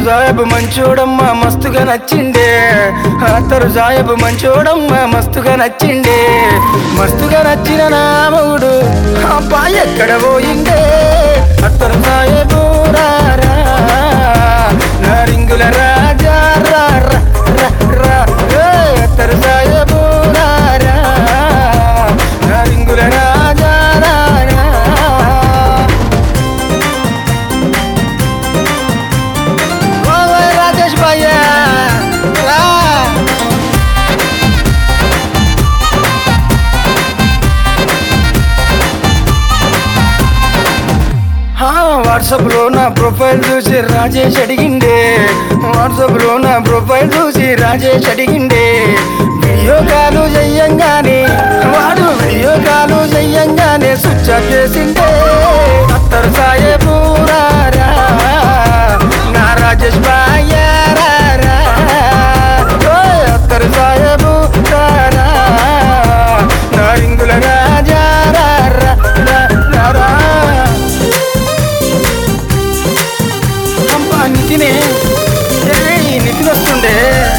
సాహెబ్ మంచోడమ్మ మస్తుగా నచ్చిండే అత్తరు సాహెబ్ మంచోడమ్మ మస్తుగా నచ్చిండే మస్తుగా నచ్చిన నా మగుడు అబ్బా ఎక్కడ పోయిండే అత్తరు సాహెబు రారా నా రింగుల రాజా రా రా రా రా ఏ అత్తరు సాహెబు రారా నా రింగుల రాజా రా రా ఓయ్ రాజేష్ భయ్య రా వాట్సాప్ లో నా ప్రొఫైల్ చూసి రాజేష్ అడిగిండే వాట్సాప్ లో నా ప్రొఫైల్ చూసి రాజేష్ అడిగిండే వీడియో కాలు చెయ్యంగానే వాడు వీడియో కాలు చెయ్యంగానే స్విచ్ ఆఫ్ చేసిండే అత్తరు సాయేబు రారా నా రాజేష్ బాయ్య రారా ఓయ్ అత్తరు సాయేబు రారా నా రింగుల రాజా రారా రా, రా, రా. అబ్బా నితినే ఏయ్ నితిన్ వస్తుండే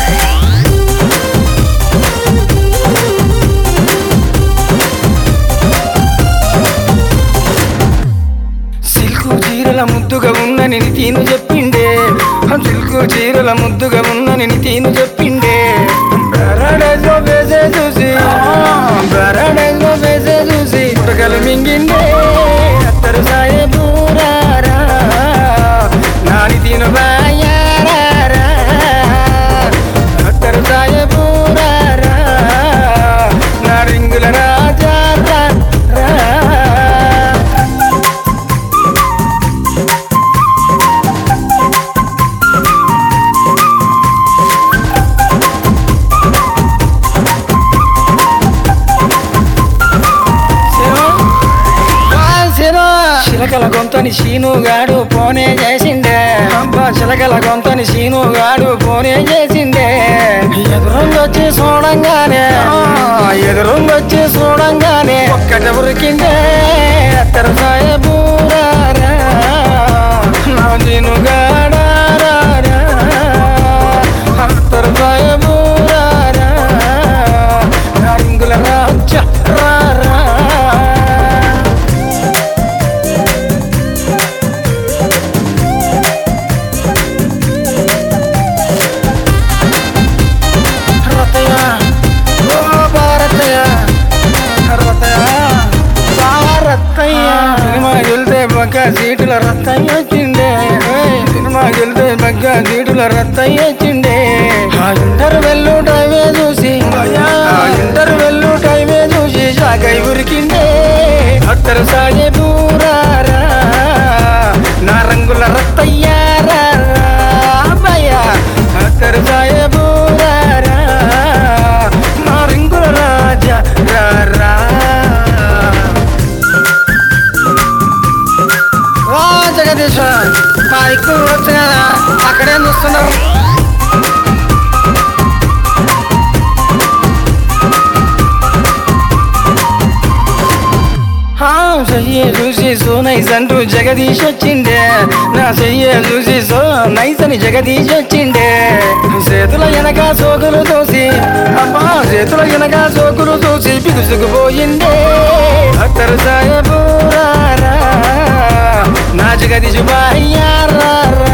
సిల్కు చీరల ముద్దుగా ఉన్నని నితీను చెప్పిండే సిల్కు చీరల ముద్దుగా ఉన్నని నితీను చెప్పిండే పారాడైజ్ లో వేసే చూసి పారాడైజ్ లో వేసే చూసి పుటకలు మింగిండే అత్తరు సాయే పూరారా నాని తిను బాయారా అత్తరు సాయే పూరారా నా రింగుల రాజా రా రా చిలకల గొంతని శీనుగాడు పోనే చేసిండే అబ్బా చిలకల గొంతని శీనుగాడు పోనే చేసిండే ఎదురుందొచ్చి చూడంగానే ఆ, ఎదురుందొచ్చి చూడంగానే ఒక్కట ఉరికిండే అత్తరు సాయబు రారా, నా శీనుగాడా రారా, అత్తరు సాయబు రారా, నా రింగుల రాజా రారా రతయ ఓ భారతయ రతయ భారతయ్య సినిమా వెళ్తే బగ్గ సీటుల రత్తయ్య వచ్చిండే ఏయ్, సినిమా వెళ్తే బగ్గ సీటుల రత్తయ్య వచ్చిండే ఆ ఇంటర్వెల్ టైమే చూసి ఆ ఇంటర్వెల్ టైమే చూసి సాగై ఉరికిండే అత్తరు సాగే పూరారా నా రంగుల రత్తయ్యారా భయ అత్తరు సాగే పూరారా నా రింగుల రాజా రా రా ఓ జగదీశ్వర్ మా ఎక్కువ వచ్చు కదా అక్కడే చూస్తున్నాం హా, చెయ్యే చూసి సో నైస్ అంటూ జగదీష్ వచ్చిండే నా చెయ్యే చూసి సో నైస్ అని జగదీష్ వచ్చిండే చేతుల వెనక సోకులు తోసి అబ్బా చేతుల వెనక సోకులు తోసి పిగుసుకుపోయిండే అత్తరు సాయబు రారా నా జగదీష్ బాయ్యారా